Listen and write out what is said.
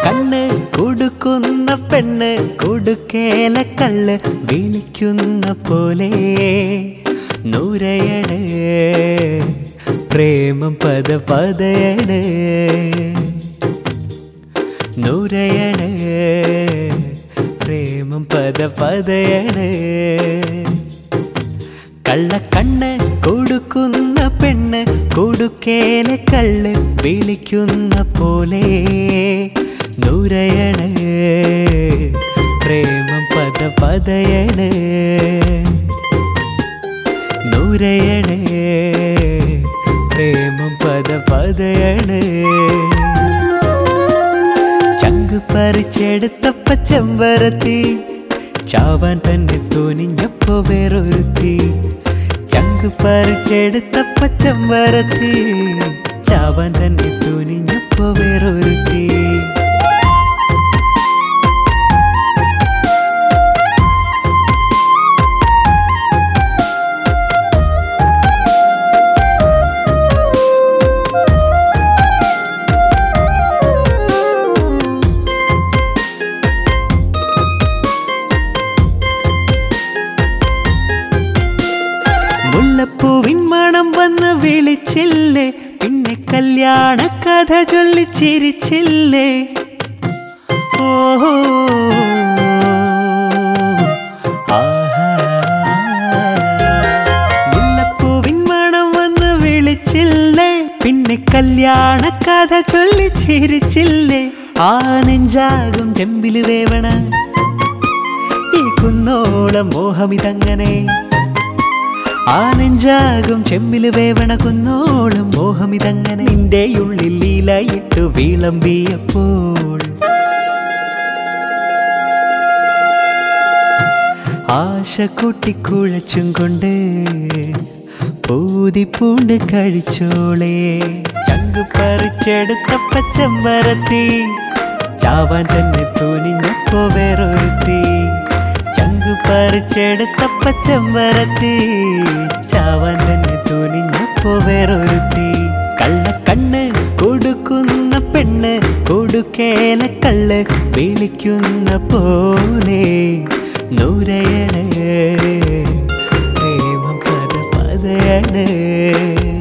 കണ്ണ് കൊടുക്കുന്ന പെണ്ണ് കൊടുക്കേല കള്ള് വിളിക്കുന്ന പോലെ നൂരയണ് പ്രേമം പദ പതയണ് നൂരയണ് പ്രേമം പദ പതയണ് കള്ളക്കണ്ണ് കൊടുക്കുന്ന പെണ്ണ് കൊടുക്കേല കള്ള് വിളിക്കുന്ന പോലെ നൂരയണ് പ്രേമം പദ പതയണ് നൂരയണ് പ്രേമം പദ പതയണ് ചങ്ക് പറിച്ചെടുത്തപ്പ ചെമ്പരത്തി ചാവാൻ തന്നെ തോന്നിഞ്ഞപ്പോ വേറൊരുത്തി ചങ്ക് പറിച്ചെടുത്തപ്പ ചെമ്പരത്തി ചാവാൻ തന്നെ തോന്നിഞ്ഞപ്പോ വേറൊരുത്തി മുല്ലപ്പൂവിൻ മണം വന്ന് വിളിച്ചില്ലേ പിന്നെ കല്യാണ കഥ ചൊല്ലി ചിരിച്ചില്ലേ ഓഹോ ആഹാ. മുല്ലപ്പൂവിൻ മണം വന്ന് വിളിച്ചില്ലേ പിന്നെ കല്യാണ കഥ ചൊല്ലി ചിരിച്ചില്ലേ ആ നെഞ്ചാകും ചെമ്പില് വേവണ ഈ കുന്നോളം മോഹമിതങ്ങനെ ആ നെഞ്ചാകും ചെമ്മില് വേവണ കുന്നോളം മോഹമിതങ്ങനെ നിന്റെ ഉള്ളിൽ ലീലയിട്ടു വിളമ്പിയപ്പോൾ ആശ കൂട്ടിക്കുഴച്ചും കൊണ്ട് പൂതി പൂണ്ട് കഴിച്ചോളേ ചങ്ക് പറിച്ചെടുത്തപ്പ ചെമ്പരത്തി ചാവാൻ തന്നെ തോന്നിഞ്ഞപ്പോ വേറൊരുത്തി ചങ്ക് പറിച്ചെടുത്തപ്പ ചെമ്പരത്തി ചാവാൻ തന്നെ തോന്നിഞ്ഞപ്പോ വേറൊരുത്തി കള്ളക്കണ്ണ് കൊടുക്കുന്ന പെണ്ണ് കൊടുക്കേല കള്ള് വിളിക്കുന്ന പോലെ നൂരയണ് പ്രേമം പദ പതയാണ്